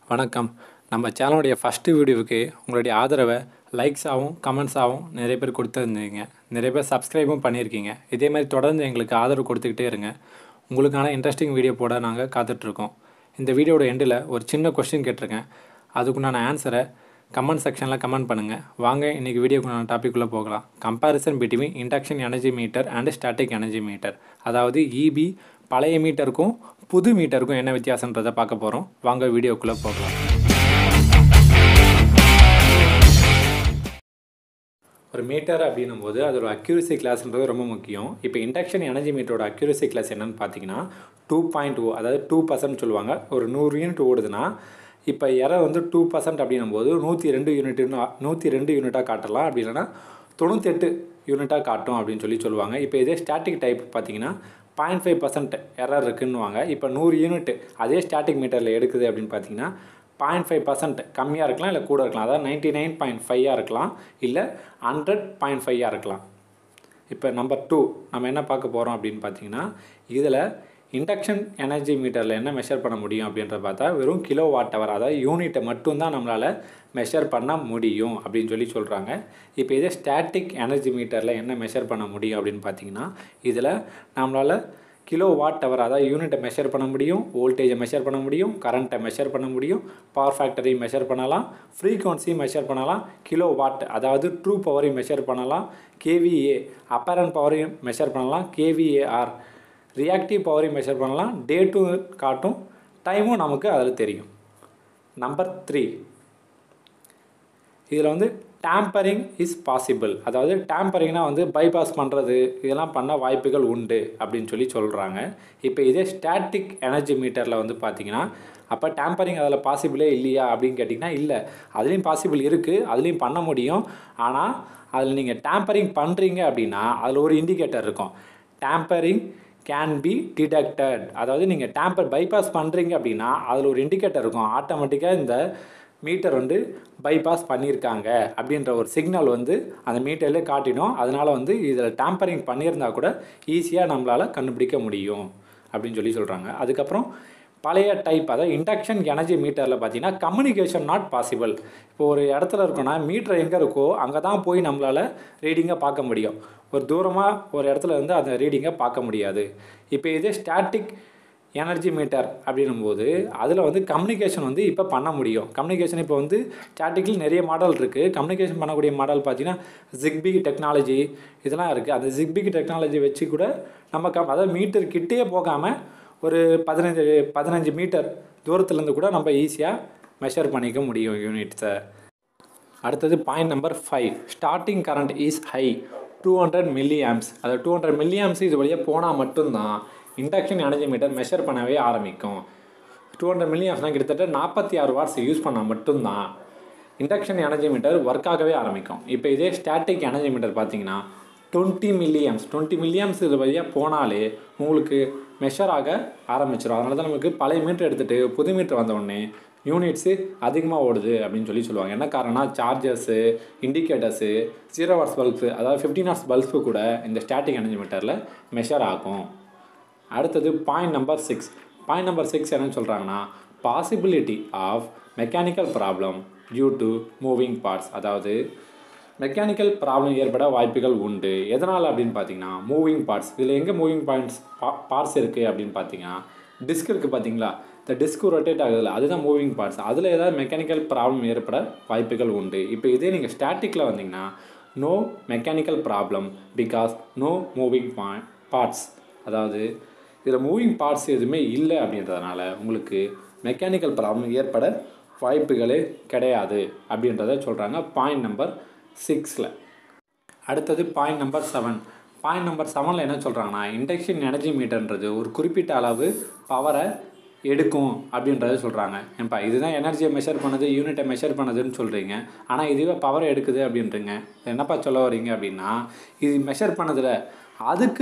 வணக்கம் நம்ம சேனலுடைய ஃபஸ்ட்டு வீடியோவுக்கு உங்களுடைய ஆதரவை லைக்ஸாகவும் கமெண்ட்ஸாகவும் நிறைய பேர் கொடுத்துருந்தீங்க நிறைய பேர் சப்ஸ்கிரைபும் பண்ணியிருக்கீங்க இதே மாதிரி தொடர்ந்து எங்களுக்கு ஆதரவு கொடுத்துக்கிட்டே இருங்க உங்களுக்கான இன்ட்ரெஸ்டிங் வீடியோ போட நாங்கள் காத்துட்ருக்கோம் இந்த வீடியோட எண்டில் ஒரு சின்ன கொஸ்டின் கேட்டிருக்கேன் அதுக்குண்டான ஆன்சரை கமெண்ட் செக்ஷனில் கமெண்ட் பண்ணுங்கள் வாங்க இன்றைக்கி வீடியோக்குண்டான டாபிக்குள்ளே போகலாம் comparison between induction energy meter and static energy meter அதாவது இபி பழைய மீட்டருக்கும் புது மீட்டருக்கும் என்ன வித்தியாசன்றதை பார்க்க போகிறோம் வாங்க வீடியோக்குள்ளே போகலாம் ஒரு மீட்டர் அப்படின்னும் போது அதோட அக்யூரசி கிளாஸ்ன்றது ரொம்ப முக்கியம் இப்போ இண்டக்ஷன் எனர்ஜி மீட்டரோட அக்யூரசி கிளாஸ் என்னன்னு பார்த்தீங்கன்னா டூ பாயிண்ட் ஓ அதாவது டூ பர்சன்ட் சொல்லுவாங்க ஒரு நூறு யூனிட் ஓடுதுன்னா இப்போ எரை வந்து டூ பர்சன்ட் அப்படின்னும் போது நூற்றி ரெண்டு யூனிட்னு நூற்றி ரெண்டு யூனிட்டாக காட்டலாம் அப்படி இல்லைன்னா தொண்ணூத்தெட்டு யூனிட்டாக காட்டும் அப்படின்னு சொல்லி சொல்லுவாங்க இப்போ இதே ஸ்டாட்டிக் டைப் பார்த்தீங்கன்னா பாயிண்ட் ஃபைவ் பர்சன்ட் எரர் இருக்குன்னுவாங்க இப்போ நூறு யூனிட் அதே ஸ்டாட்டிக் மீட்டரில் எடுக்குது அப்படின்னு பார்த்தீங்கன்னா பாயிண்ட் ஃபைவ் பர்சன்ட் கம்மியாக இருக்கலாம் இல்லை கூட இருக்கலாம் அதாவது நைன்ட்டி நைன் பாயிண்ட் ஃபைவாக இருக்கலாம் இல்லை ஹண்ட்ரட் பாயிண்ட் ஃபைவாக இருக்கலாம் இப்போ நம்பர் டூ நம்ம என்ன பார்க்க போகிறோம் அப்படின்னு பார்த்தீங்கன்னா இதில் இண்டக்ஷன் எனர்ஜி மீட்டரில் என்ன மெஷர் பண்ண முடியும் அப்படின்றத பார்த்தா வெறும் கிலோ வாட் ஹவர் அதாவது யூனிட்டை மட்டும்தான் நம்மளால் மெஷர் பண்ண முடியும் அப்படின்னு சொல்லி சொல்கிறாங்க இப்போ இதே ஸ்டாட்டிக் எனர்ஜி மீட்டரில் என்ன மெஷர் பண்ண முடியும் அப்படின்னு பார்த்தீங்கன்னா இதில் நம்மளால் கிலோ வாட் ஹவர் அதாவது யூனிட்டை மெஷர் பண்ண முடியும் வோல்டேஜை மெஷர் பண்ண முடியும் கரண்ட்டை மெஷர் பண்ண முடியும் பவர் ஃபேக்டரையும் மெஷர் பண்ணலாம் ஃப்ரீக்வன்சியும் மெஷர் பண்ணலாம் கிலோ வாட் அதாவது ட்ரூ பவரையும் மெஷர் பண்ணலாம் கேவிஏ அப்பரண்ட் பவரையும் மெஷர் பண்ணலாம் கேவிஏஆர் ரியாக்டிவ் பவரையும் மெஷர் பண்ணலாம் டேட்டும் காட்டும் டைமும் நமக்கு அதில் தெரியும் நம்பர் த்ரீ இதில் வந்து டேம்பரிங் இஸ் பாசிபிள் அதாவது டேம்பரிங்னா வந்து பைபாஸ் பண்ணுறது இதெல்லாம் பண்ண வாய்ப்புகள் உண்டு அப்படின்னு சொல்லி சொல்கிறாங்க இப்போ இதே ஸ்டாட்டிக் எனர்ஜி மீட்டரில் வந்து பார்த்தீங்கன்னா அப்போ டேம்பரிங் அதில் பாசிபிளே இல்லையா அப்படின்னு கேட்டிங்கன்னா இல்லை அதுலேயும் பாசிபிள் இருக்குது அதுலேயும் பண்ண முடியும் ஆனால் அதில் நீங்கள் டேம்பரிங் பண்ணுறீங்க அப்படின்னா அதில் ஒரு இண்டிகேட்டர் இருக்கும் டேம்பரிங் கேன் பி டிடெக்டட் அதாவது நீங்கள் டேம்பர் பைபாஸ் பண்ணுறீங்க அப்படின்னா அதில் ஒரு இண்டிகேட்டர் இருக்கும் ஆட்டோமேட்டிக்காக இந்த மீட்டர் வந்து பைபாஸ் பண்ணியிருக்காங்க அப்படின்ற ஒரு சிக்னல் வந்து அந்த மீட்டர்லேயே காட்டிடும் அதனால் வந்து இதில் டேம்பரிங் பண்ணியிருந்தால் கூட ஈஸியாக நம்மளால் கண்டுபிடிக்க முடியும் அப்படின்னு சொல்லி சொல்கிறாங்க அதுக்கப்புறம் பழைய டைப் அதாவது இண்டக்ஷன் எனர்ஜி மீட்டரில் பார்த்தீங்கன்னா கம்யூனிகேஷன் நாட் பாசிபிள் இப்போ ஒரு இடத்துல இருக்கோன்னா மீட்டர் எங்கே இருக்கோ அங்கே தான் போய் நம்மளால் ரீடிங்கை பார்க்க முடியும் ஒரு தூரமாக ஒரு இடத்துல இருந்து அந்த ரீடிங்கை பார்க்க முடியாது இப்போ இதே ஸ்டாட்டிக் எனர்ஜி மீட்டர் அப்படின்னும்போது அதில் வந்து கம்யூனிகேஷன் வந்து இப்போ பண்ண முடியும் கம்யூனிகேஷன் இப்போ வந்து ஸ்டாட்டிக்கில் நிறைய மாடல் இருக்குது கம்யூனிகேஷன் பண்ணக்கூடிய மாடல் பார்த்தீங்கன்னா ஜிக்பி டெக்னாலஜி இதெல்லாம் இருக்குது அந்த ஜிக்பிக் டெக்னாலஜி வச்சு கூட நம்ம கம் அதாவது மீட்டர் கிட்டே போகாமல் ஒரு பதினஞ்சு பதினஞ்சு மீட்டர் தூரத்துலேருந்து கூட நம்ம ஈஸியாக மெஷர் பண்ணிக்க முடியும் யூனிட்ஸை அடுத்தது point number five starting current is high two hundred milli amps அதாவது டூ ஹண்ட்ரட் மில்லி ஆம்ஸ் இது வழியாக போனால் மட்டும்தான் இண்டக்ஷன் எனர்ஜி மீட்டர் மெஷர் பண்ணவே ஆரம்பிக்கும் டூ ஹண்ட்ரட் மில்லி ஆம்ஸ்னால் கிட்டத்தட்ட நாற்பத்தி ஆறு வாட்ஸ் யூஸ் பண்ணால் மட்டும்தான் இண்டக்ஷன் எனர்ஜி மீட்டர் ஒர்க் ஆகவே ஆரம்பிக்கும் இப்போ இதே ஸ்டாட்டிக் எனர்ஜி மீட்டர் பார்த்தீங்கன்னா டுவெண்ட்டி மில்லியம்ஸ் டுவெண்ட்டி மில்லியம்ஸ் இது வழியாக போனாலே உங்களுக்கு மெஷர் ஆக ஆரம்பிச்சிடும் அதனால தான் நமக்கு பழைய மீட்டர் எடுத்துகிட்டு புது மீட்டர் வந்த உடனே யூனிட்ஸு அதிகமாக ஓடுது அப்படின்னு சொல்லி சொல்லுவாங்க என்ன காரணம்னா chargers indicators zero watts bulbs அதாவது ஃபிஃப்டின் வாட்ஸ் பல்ப்ஸு கூட இந்த ஸ்டாட்டிக் எனர்ஜி மீட்டரில் மெஷர் ஆகும் அடுத்தது point number six point number six என்னன்னு சொல்கிறாங்கன்னா possibility of mechanical problem due to moving parts அதாவது மெக்கானிக்கல் ப்ராப்ளம் ஏற்பட வாய்ப்புகள் உண்டு எதனால் அப்படின்னு பார்த்தீங்கன்னா மூவிங் பார்ட்ஸ் இதில் எங்கே மூவிங் பாயிண்ட்ஸ் பா பார்ட்ஸ் இருக்குது அப்படின்னு பார்த்தீங்கன்னா டிஸ்க் இருக்குது பார்த்தீங்களா இந்த டிஸ்க் ரொட்டேட் ஆகுதுல அதுதான் மூவிங் பார்ட்ஸ் அதில் ஏதாவது மெக்கானிக்கல் ப்ராப்ளம் ஏற்பட வாய்ப்புகள் உண்டு இப்போ இதே நீங்கள் ஸ்டாட்டிக்கில் வந்தீங்கன்னா no mechanical problem because no moving parts அதாவது இதில் மூவிங் பார்ட்ஸ் எதுவுமே இல்லை அப்படின்றதுனால உங்களுக்கு மெக்கானிக்கல் ப்ராப்ளம் ஏற்பட வாய்ப்புகளே கிடையாது அப்படின்றத சொல்கிறாங்க பாயிண்ட் நம்பர் சிக்ஸில் அடுத்தது point number seven point number செவனில் என்ன சொல்கிறாங்கன்னா இண்டக்ஷன் எனர்ஜி மீட்டர்ன்றது ஒரு குறிப்பிட்ட அளவு பவரை எடுக்கும் அப்படின்றத சொல்கிறாங்க ஏன்பா இதுதான் எனர்ஜியை மெஷர் பண்ணுது யூனிட்டை மெஷர் பண்ணுதுன்னு சொல்கிறீங்க ஆனால் இதுவே பவரை எடுக்குது அப்படின்றீங்க என்னப்பா சொல்ல வரீங்க அப்படின்னா இது மெஷர் பண்ணதில் அதுக்கு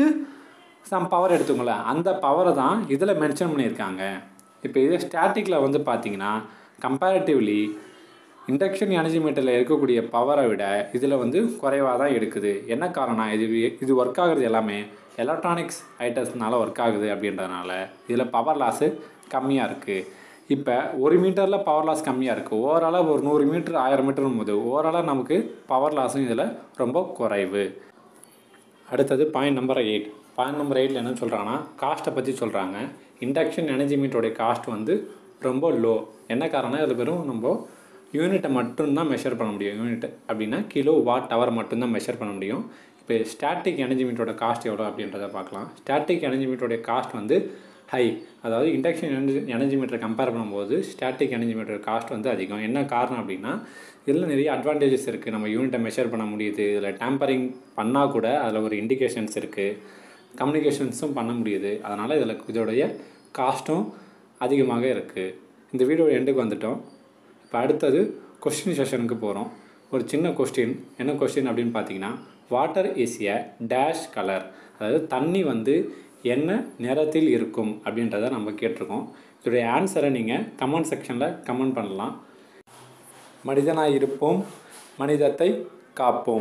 சம் பவர் எடுத்துங்கள அந்த பவரை தான் இதில் மென்ஷன் பண்ணியிருக்காங்க இப்போ இதே ஸ்டாட்டிக்கில் வந்து பார்த்தீங்கன்னா கம்பேரிட்டிவ்லி இண்டக்ஷன் எனர்ஜி மீட்டரில் இருக்கக்கூடிய பவரை விட இதில் வந்து குறைவாக தான் எடுக்குது என்ன காரணம் இது இது ஒர்க் ஆகுறது எல்லாமே எலக்ட்ரானிக்ஸ் ஐட்டம்ஸ்னால ஒர்க் ஆகுது அப்படின்றதுனால இதில் பவர் லாஸு கம்மியாக இருக்குது இப்போ ஒரு மீட்டரில் பவர் லாஸ் கம்மியாக இருக்குது ஓவராலாக ஒரு நூறு மீட்டர் ஆயிரம் மீட்டரும் போது ஓவராலாக நமக்கு பவர் லாஸும் இதில் ரொம்ப குறைவு அடுத்தது point number eight point number எயிட்டில் என்ன சொல்கிறாங்கன்னா காஸ்ட்டை பற்றி சொல்கிறாங்க இண்டக்ஷன் எனர்ஜி மீட்டருடைய காஸ்ட் வந்து ரொம்ப லோ என்ன காரணம் இதில் வெறும் நம்ம யூனிட்டை மட்டும்தான் மெஷர் பண்ண முடியும் யூனிட் அப்படின்னா கிலோ வாட் ஹவர் மட்டும்தான் மெஷர் பண்ண முடியும் இப்போ ஸ்டாட்டிக் எனர்ஜி மீட்டரோட காஸ்ட் எவ்வளோ அப்படின்றத பார்க்கலாம் ஸ்டாட்டிக் எனர்ஜி மீட்டருடைய காஸ்ட் வந்து ஹை அதாவது இண்டக்ஷன் எனர்ஜி எனர்ஜி மீட்டரை கம்பேர் பண்ணும்போது ஸ்டாட்டிக் எனர்ஜி மீட்டர் காஸ்ட் வந்து அதிகம் என்ன காரணம் அப்படின்னா இதில் நிறைய அட்வான்டேஜஸ் இருக்குது நம்ம யூனிட்டை மெஷர் பண்ண முடியுது இதில் டேம்பரிங் பண்ணால் கூட அதில் ஒரு இண்டிகேஷன்ஸ் இருக்குது கம்யூனிகேஷன்ஸும் பண்ண முடியுது அதனால் இதில் இதோடைய காஸ்ட்டும் அதிகமாக இருக்குது இந்த வீடியோ எண்டுக்கு வந்துட்டோம் இப்போ அடுத்தது கொஸ்டின் செஷனுக்கு போகிறோம் ஒரு சின்ன கொஸ்டின் என்ன கொஸ்டின் அப்படின்னு பார்த்தீங்கன்னா water is a dash colour அதாவது தண்ணி வந்து என்ன நிறத்தில் இருக்கும் அப்படின்றத நம்ம கேட்டிருக்கோம் இதோடைய ஆன்சரை நீங்கள் கமெண்ட் செக்ஷனில் கமெண்ட் பண்ணலாம் மனிதனாக இருப்போம் மனிதத்தை காப்போம்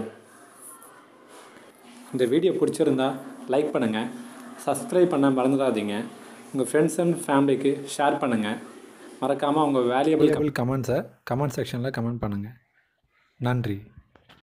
இந்த வீடியோ பிடிச்சிருந்தா லைக் பண்ணுங்கள் சப்ஸ்கிரைப் பண்ண மறந்துடாதீங்க உங்கள் ஃப்ரெண்ட்ஸ் அண்ட் ஃபேமிலிக்கு ஷேர் பண்ணுங்கள் மறக்காமல் உங்கள் வேல்யூபிள் கமெண்ட்ஸை கமெண்ட் செக்ஷனில் கமெண்ட் பண்ணுங்கள் நன்றி